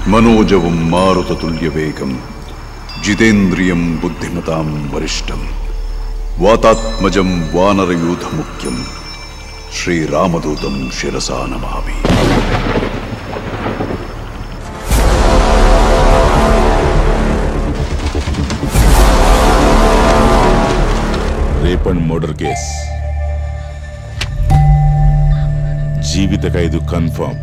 మనోజవం మారుతతుల్యవేగం జితేంద్రియం బుద్ధిమతాం వరిష్టం వాతాత్మజం వానరయూధముఖ్యం శ్రీరామదూతం శిరసా నమామి రేప్ అండ్ మర్డర్ కేస్ జీవిత ఖైదు కన్ఫర్మ్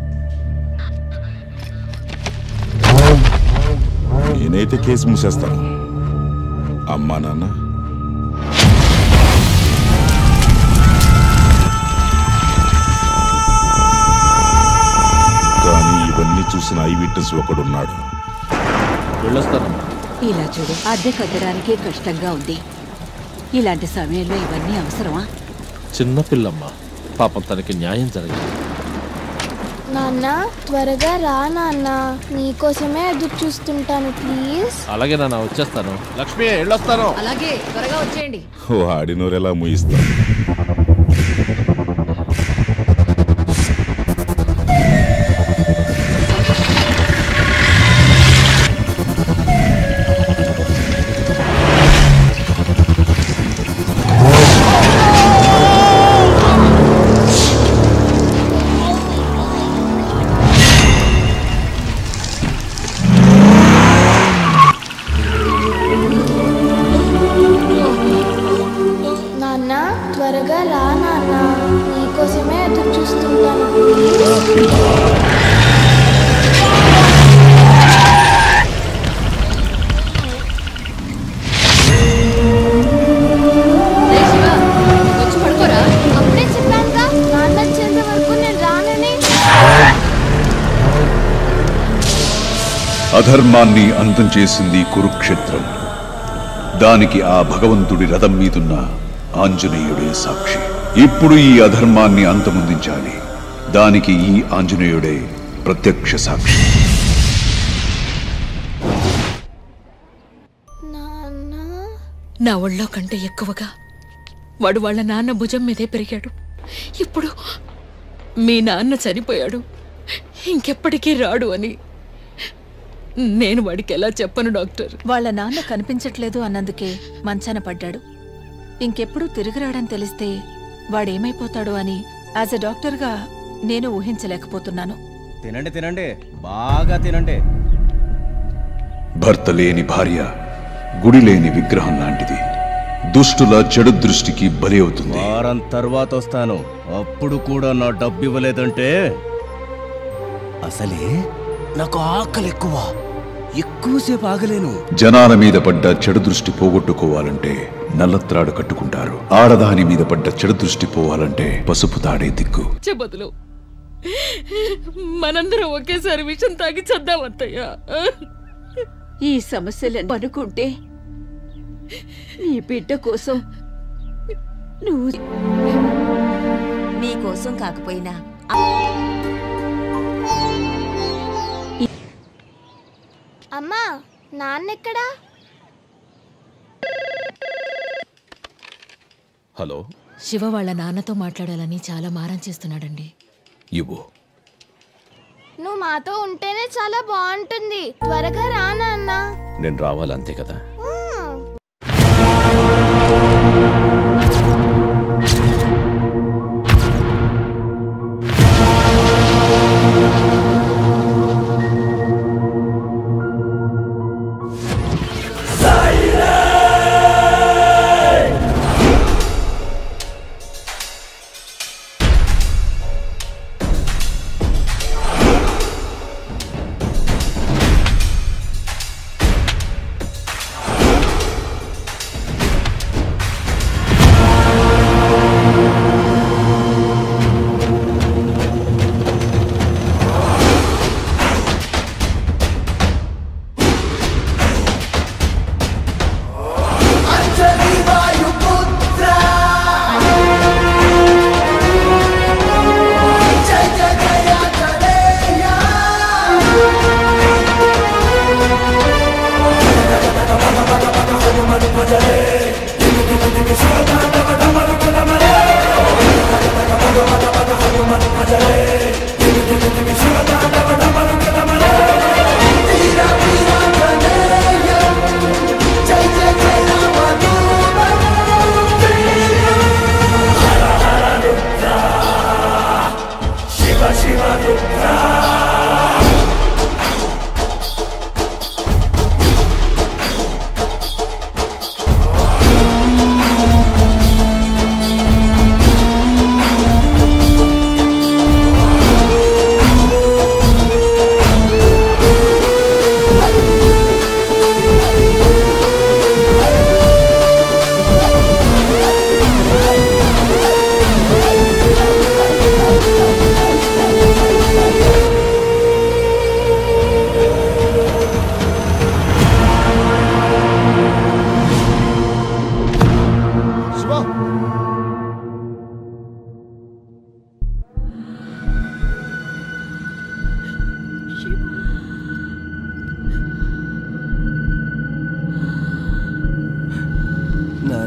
నేనైతే కేసు మూసేస్తాను అమ్మా నాన్న కానీ ఇవన్నీ చూసిన ఐ విట్నెస్ ఒకడున్నాడు వెళ్ళొస్తానమ్మా ఇలా చూడు అద్దె కట్టడానికే కష్టంగా ఉంది ఇలాంటి సమయంలో ఇవన్నీ అవసరమా చిన్నపిల్లమ్మ పాపం తనకి న్యాయం జరగాలి నాన్న త్వరగా రా నాన్న నీకోసమే ఎదురు చూస్తుంటాను ప్లీజ్ అలాగే నాన్న వచ్చేస్తాను లక్ష్మి వెళ్ళొస్తాను అలాగే త్వరగా వచ్చేయండి వాడినోరెలా ముయిస్తాను నాన్న త్వరగా రా నాన్న నీకోసమే ఎదురు చూస్తుంటాను ప్లీజ్ వచ్చి పడుకోరా అప్పుడే చెప్పానుగా నాన్న వచ్చేంత వరకు నేను రానని అధర్మాన్ని అంతం చేసింది కురుక్షేత్రం దానికి ఆ భగవంతుడి రథం మీదున్న ఆంజనేయుడే సాక్షి ఇప్పుడు ఈ అధర్మాన్ని అంతమొందించాలి దానికి ఈ ఆంజనేయుడే ప్రత్యక్ష సాక్షి నాన్న నా ఒళ్ళో కంటే ఎక్కువగా వాడు వాళ్ళ నాన్న భుజం మీదే పెరిగాడు ఇప్పుడు మీ నాన్న చనిపోయాడు ఇంకెప్పటికీ రాడు అని నేను వాడికి ఎలా చెప్పను డాక్టర్ వాళ్ళ నాన్న కనిపించట్లేదు అన్నందుకే మంచాన పడ్డాడు ఇంకెప్పుడు తిరిగి రాడని తెలిస్తే వాడేమైపోతాడో అని యాజ్ ఎ డాక్టర్గా నేను ఊహించలేకపోతున్నాను తినండి తినండి బాగా తినండి భర్త లేని భార్య గుడి లేని విగ్రహం లాంటిది దుష్టుల చెడు దృష్టికి బలి అవుతుంది వారం తర్వాత వస్తాను అప్పుడు కూడా నా డబ్బు ఇవ్వలేదంటే అసలే నాకు ఆకలి ఎక్కువ ఎక్కువసేపు ఆగలేను జనాల మీద పడ్డ చెడు దృష్టి పోగొట్టుకోవాలంటే నల్లత్రాడు కట్టుకుంటారు ఆడదాని మీద పడ్డ చెడు దృష్టి పోవాలంటే పసుపు తాడే దిక్కు బదులు మనందరం ఒకేసారి విషం తాగి చద్దామత్తయ్యా ఈ సమస్యలను అనుకుంటే నీ బిడ్డ కోసం నువ్వు మీకోసం కాకపోయినా అమ్మా నాన్న ఎక్కడా హలో శివ వాళ్ళ నాన్నతో మాట్లాడాలని చాలా మారం చేస్తున్నాడండి ఇవ్వు నువ్వు మాతో ఉంటేనే చాలా బాగుంటుంది త్వరగా రా నాన్న నేను రావాలంతే కదా మ్మ్. ఆ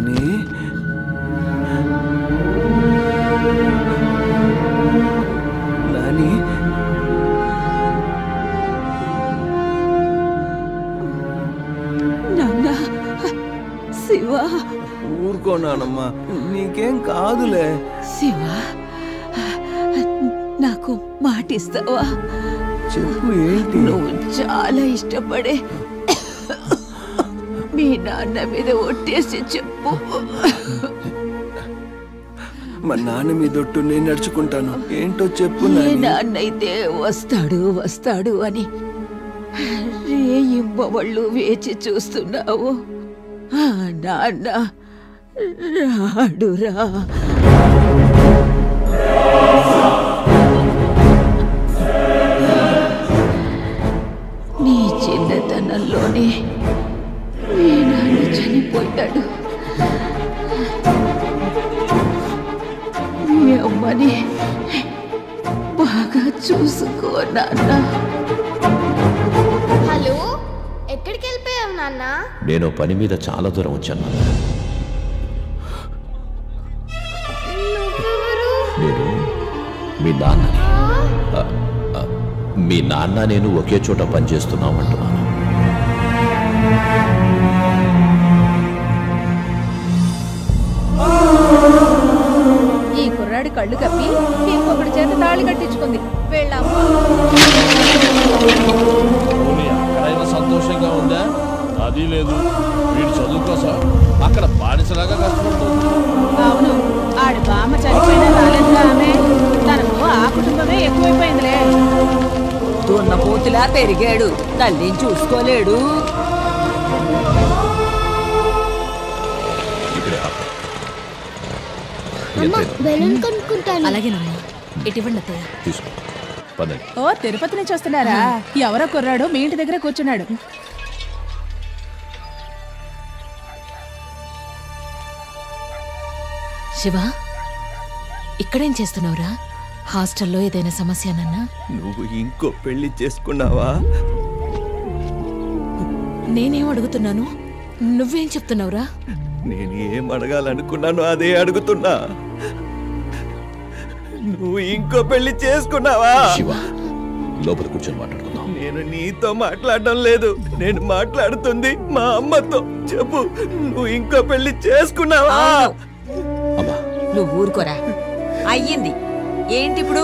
నాని నాని నాన్న శివ ఊరుకో నానమ్మా నీకేం కాదులే శివ నాకు మాటిస్తావా చెప్పు ఏంటి నువ్వు చాలా ఇష్టపడే మీ నాన్న మీద ఒట్టేసి చెప్పు మా నాన్న మీ దొట్టు నేను నడుచుకుంటాను ఏంటో చెప్పు ఏ నాని నాన్న అయితే వస్తాడు వస్తాడు అని రేయింబవళ్ళు వేచి చూస్తున్నావు ఆ నాన్న రాడురా నీ చిన్నతనంలోనే మీ నాన్న చనిపోయాడు మీ అమ్మని బాగా చూసుకో నాన్న హలో ఎక్కడికి వెళ్ళిపోయావు నాన్న నేను పని మీద చాలా దూరం వచ్చాను నాన్న. నువ్వెవరు నేను మీ నాన్నని ఆ, ఆ, మీ నాన్న నేను ఒకే చోట పనిచేస్తున్నాం అంటున్నాను ఈ కుర్రాడి కళ్ళు కప్పి ఇంకొకటి చేత తాళి కట్టించుకుంది వెళ్ళాము అక్కడైనా సంతోషంగా ఉందా అది లేదు వీడు చదువు కోసం అక్కడ బానిసలాగా కష్టపడుతుంది అవును ఆడి బామ్మ చనిపోయిన రాలేదుగా ఆమె తనకు ఆ కుటుంబమే ఎక్కువైపోయిందిలే దున్నపోతులా పెరిగాడు తల్లిని చూసుకోలేడు ఇక్కడే ఆపు. అమ్మ ఎంతైనా బెలూన్ కొనుక్కుంటాను అలాగేనమ్మా ఇటువంటి అత్తయ్య తీసుకో పదండి ఓ తిరుపతి నుంచి వస్తున్నారా ఎవరో కుర్రాడు మీ ఇంటి దగ్గర కూర్చున్నాడు శివ ఇక్కడేం చేస్తున్నావురా హాస్టల్లో ఏదైనా సమస్యనన్నా నువ్వు ఇంకో పెళ్లి చేసుకున్నావా నేనేం అడుగుతున్నాను నువ్వేం చెప్తున్నావురా నేను ఏం అడగాలనుకున్నాను అదే అడుగుతున్నా నువ్వు ఇంకో పెళ్లి చేసుకున్నావా శివ లోపల కూర్చొని మాట్లాడుకుందాం నేను నీతో మాట్లాడడం లేదు నేను మాట్లాడుతుంది మా అమ్మతో చెప్పు నువ్వు ఇంకో పెళ్లి చేసుకున్నావా అమ్మా నువ్వు ఊరుకోరా అయ్యింది ఏంటి ఇప్పుడు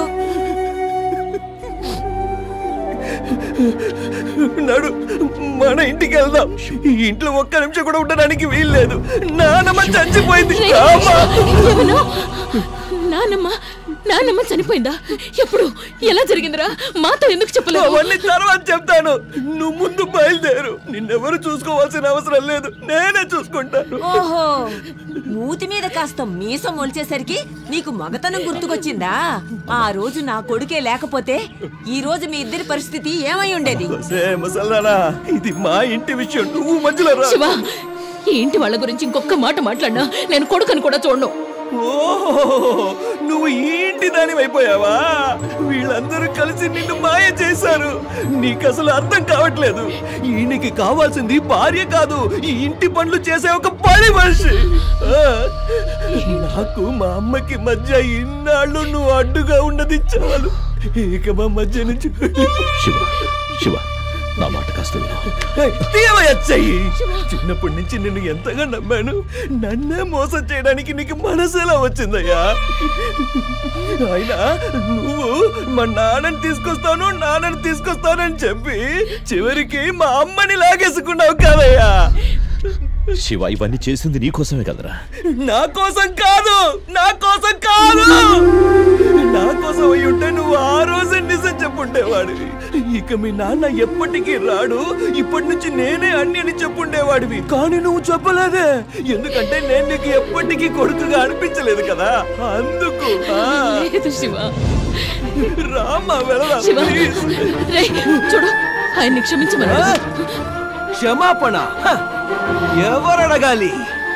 నడు మన ఇంటికి వెళ్దాం ఈ ఇంట్లో ఒక్క నిమిషం కూడా ఉండడానికి వీల్లేదు నానమ్మ చచ్చిపోయింది అమ్మా! ఏమను? నానమ్మ నానమ్మ చనిపోయిందా ఎప్పుడు ఎలా జరిగిందిరా మాతో ఎందుకు చెప్పలేవు అవన్నీ తర్వాత చెప్తాను నువ్వు ముందు బయలుదేరు నిన్నెవరు చూసుకోవాల్సిన అవసరం లేదు నేనే చూసుకుంటాను ఓహో మూతి మీద కాస్త మీసం మొలిచేసరికి నీకు మగతనం గుర్తుకొచ్చిందా ఆ రోజు నా కొడుకే లేకపోతే ఈ రోజు మీ ఇద్దరి పరిస్థితి ఏమై ఉండేది సే ముసల్దానా ఇది మా ఇంటి విషయం నువ్వు మధ్యలో రా శివ ఈ ఇంటి వాళ్ళ గురించి ఇంకొక మాట మాట్లాడినా నేను కొడుకని కూడా చూడను ఓహో నువ్వు ఈ ఇంటి దాని అయిపోయావా వీళ్ళందరూ కలిసి నిన్ను మాయ చేశారు నీకు అసలు అర్థం కావట్లేదు ఈయనకి కావాల్సింది భార్య కాదు ఈ ఇంటి పనులు చేసే ఒక పని మనిషి ఆ, నాకు మా అమ్మకి మధ్య ఇన్నాళ్ళు నువ్వు అడ్డుగా ఉన్నది చాలు ఇక మా మధ్య నుంచి శివ శివ నా మాట కాస్త విను తీయవయ్యా చెయ్యి చిన్నప్పటి నుంచి నిన్ను ఎంతగా నమ్మాను నన్నే మోసం చేయడానికి నీకు మనసు ఎలా వచ్చిందయ్యా అయినా నువ్వు మా నాన్నని తీసుకొస్తాను నాన్నని తీసుకొస్తానని చెప్పి చివరికి మా అమ్మని లాగేసుకున్నావు కదయ్యా శివ ఇవన్నీ చేసింది నీకోసమే కదరా నా కోసం కాదు నా కోసం కాదు నా కోసం అయి ఉంటే నువ్వు ఆ రోజే నిజం చెప్పుండేవాడివి ఇక మీ నాన్న ఎప్పటికీ రాడు ఇప్పటి నుంచి నేనే అన్ని అని చెప్పుండేవాడివి కానీ నువ్వు చెప్పలేదే ఎందుకంటే నేను నీకు ఎప్పటికీ కొడుకుగా అనిపించలేదు కదా అందుకు ఆ, లేదు శివ రామ్మా వెళదాం శివ ప్లీజ్. రేయ్, చూడు ఆయన్ని క్షమించమని క్షమాపణ హ! ఎవరు అడగాలి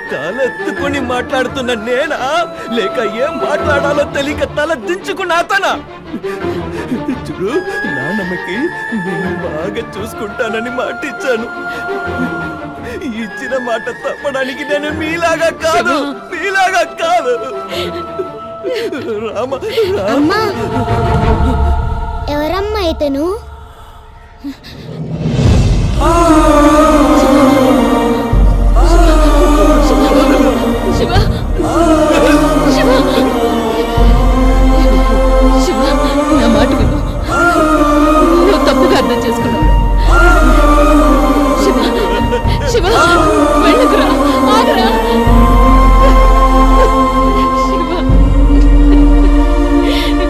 తలెత్తుకొని మాట్లాడుతున్న నేనా లేక ఏం మాట్లాడాలో తెలియక తల దించుకున్న అతనా చూడు నాన్నమ్మకి నిన్ను బాగా చూసుకుంటానని మాట ఇచ్చాను ఇచ్చిన మాట తప్పడానికి నేను మీలాగా కాదు మీలాగా కాదు రామ రామ అమ్మా ఎవరమ్మా ఇతను ఆ